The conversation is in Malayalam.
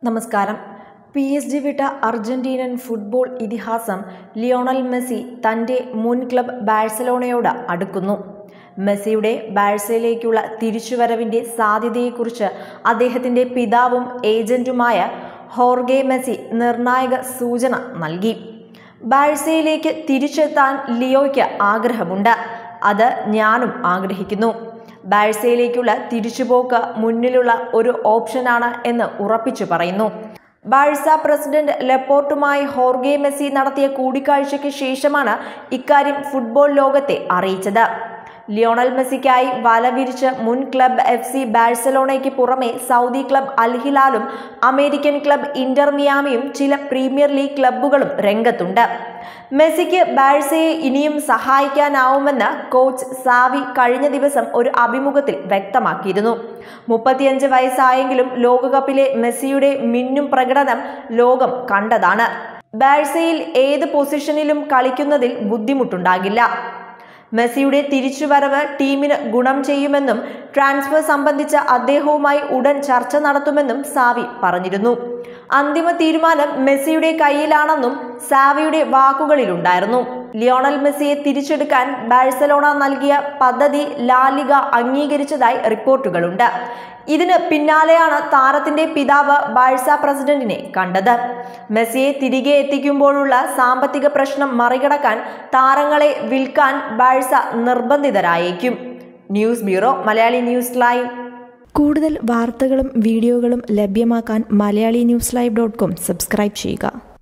നമസ്കാരം പി എസ് ജി വിട്ട അർജന്റീനൻ ഫുട്ബോൾ ഇതിഹാസം ലിയോണൽ മെസ്സി തൻ്റെ മുൻ ക്ലബ് ബാഴ്സലോണയോട് അടുക്കുന്നു മെസ്സിയുടെ ബാഴ്സയിലേക്കുള്ള തിരിച്ചുവരവിൻ്റെ സാധ്യതയെക്കുറിച്ച് അദ്ദേഹത്തിൻ്റെ പിതാവും ഏജന്റുമായ ഹോർഗെ മെസ്സി നിർണായക സൂചന നൽകി ബാഴ്സയിലേക്ക് തിരിച്ചെത്താൻ ലിയോയ്ക്ക് ആഗ്രഹമുണ്ട് അത് ഞാനും ആഗ്രഹിക്കുന്നു ബാഴ്സയിലേക്കുള്ള തിരിച്ചുപോക്ക് മുന്നിലുള്ള ഒരു ഓപ്ഷനാണ് എന്ന് ഉറപ്പിച്ചു പറയുന്നു ബാഴ്സ പ്രസിഡന്റ് ലെപ്പോർട്ടുമായി ഹോർഗെ മെസ്സി നടത്തിയ കൂടിക്കാഴ്ചയ്ക്ക് ശേഷമാണ് ഇക്കാര്യം ഫുട്ബോൾ ലോകത്തെ അറിയിച്ചത് ലിയോണൽ മെസ്സിക്കായി വല വിരിച്ച് മുൻ ക്ലബ് എഫ് സി ബാഴ്സലോണയ്ക്ക് പുറമെ സൗദി ക്ലബ് അൽഹിലാലും അമേരിക്കൻ ക്ലബ് ഇന്റർ മിയാമിയും ചില പ്രീമിയർ ലീഗ് ക്ലബ്ബുകളും രംഗത്തുണ്ട് മെസ്സിക്ക് ബാഴ്സയെ ഇനിയും സഹായിക്കാനാവുമെന്ന് കോച്ച് സാവി കഴിഞ്ഞ ദിവസം ഒരു അഭിമുഖത്തിൽ വ്യക്തമാക്കിയിരുന്നു മുപ്പത്തിയഞ്ച് വയസ്സായെങ്കിലും ലോകകപ്പിലെ മെസ്സിയുടെ മിന്നും പ്രകടനം ലോകം കണ്ടതാണ് ബാഴ്സയിൽ ഏത് പൊസിഷനിലും കളിക്കുന്നതിൽ ബുദ്ധിമുട്ടുണ്ടാകില്ല മെസ്സിയുടെ തിരിച്ചുവരവ് ടീമിന് ഗുണം ചെയ്യുമെന്നും ട്രാൻസ്ഫർ സംബന്ധിച്ച അദ്ദേഹവുമായി ഉടൻ ചർച്ച നടത്തുമെന്നും സാവി പറഞ്ഞിരുന്നു അന്തിമ തീരുമാനം മെസ്സിയുടെ കയ്യിലാണെന്നും സാവിയുടെ വാക്കുകളിലുണ്ടായിരുന്നു ലിയോണൽ മെസ്സിയെ തിരിച്ചെടുക്കാൻ ബാഴ്സലോണ നൽകിയ പദ്ധതി ലാലിക അംഗീകരിച്ചതായി റിപ്പോർട്ടുകളുണ്ട് ഇതിന് പിന്നാലെയാണ് താരത്തിന്റെ പിതാവ് ബാഴ്സ പ്രസിഡന്റിനെ കണ്ടത് മെസ്സിയെ തിരികെ എത്തിക്കുമ്പോഴുള്ള സാമ്പത്തിക പ്രശ്നം മറികടക്കാൻ താരങ്ങളെ വിൽക്കാൻ ബാഴ്സ നിർബന്ധിതരായേക്കും news bureau Malayali news live കൂടുതൽ വാർത്തകളും വീഡിയോകളും ലഭ്യമാക്കാൻ Malayali news live dot com subscribe ചെയ്യുക